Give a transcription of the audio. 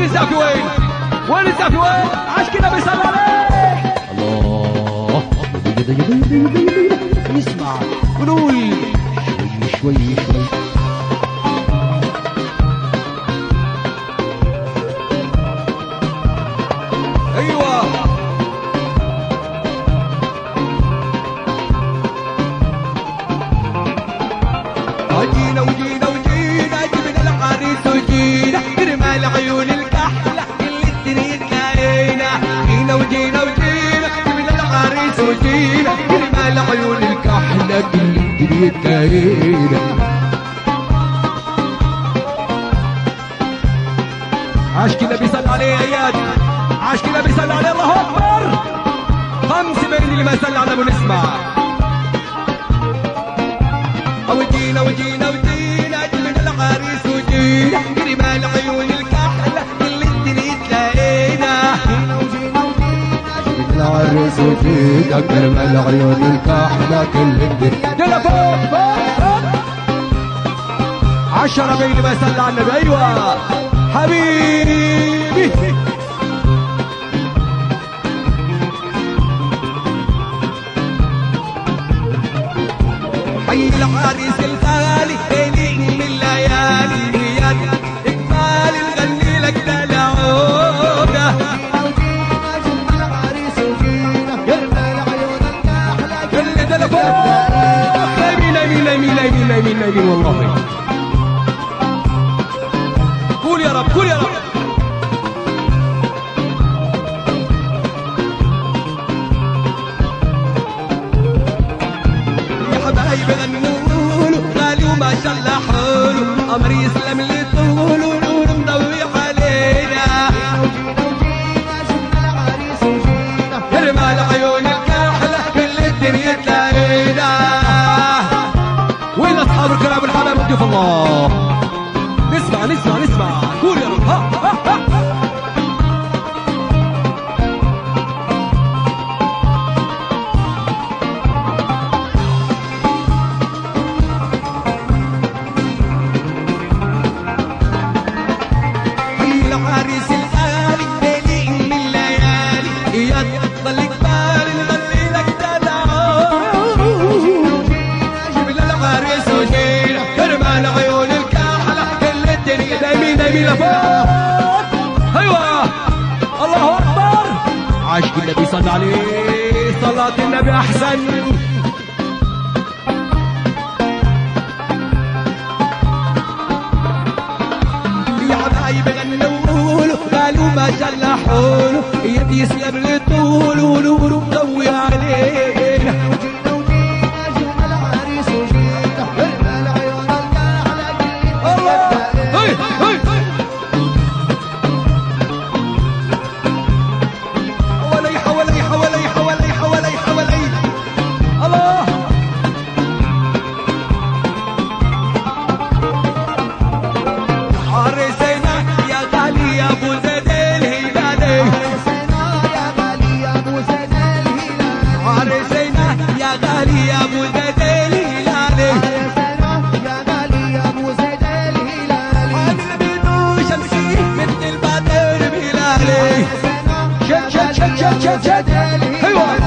وين الزعفي وين وين الزعفي وين عشق النبي صلى الله عليه الله اسمع قولوا لي شوي شوي شوي ايوه وجينا وجينا وجينا جبنا العريس وجينا رمال عيون الكحلة اللي الدنيا تلاقينا جينا وجينا وجينا جبنا العريس وجينا رمال عيون الكحلة اللي الدنيا تلاقينا عاشق النبي صلى عليه يا اياد عاشق النبي صلى عليه الله اكبر خمس بين اللي ما صلى على ابو نسمع وجينا وجينا وجينا من العريس وجينا رمال عيون الكحلة اللي الدنيا تلاقينا العرس وجينا كرمال عيون الكحلة كل الدنيا يلا فوق فوق فوق عشرة بين ما صلى على النبي ايوه حبيبي حي العريس الغالي ليلي من الليالي رياض اقبال نغني لك دلعوده كل ده لفوق نايمين نايمين نايمين نايمين نايمين نايمين والله قول يا رب قول يا رب يا حبايب غنوا له غالي وما شاء الله حلو قمر يسلم اللي طوله نور مضوي علينا رمال عيون الكحلة كل الدنيا تلاقينا وين اصحاب الكرام والحبايب والضيوف الله نسمع نسمع نسمع قول يا رب ها ها ها حي العريس الغالي ليلي من الليالي يا ضل قبال نغني لك جيب العريس وجينا كرمان عيون الكحلة كل الدنيا دايمين دايمين لفوق ايوه الله اكبر عاشق النبي صلى عليه صلاة النبي احسن يا حبايب غنوا له قالوا ما شاء الله حوله يبي يسلم للطول ونور مضوي علينا الله هي هي حوالي حوالي حوالي حوالي حوالي حوالي الله عرسنا يا غالي يا ابو زيد الهلالي عرسنا يا غالي يا ابو زيد الهلالي عامل بيدو شمسي مثل البدر بهلالي شد شد شد شد شد شد ايوه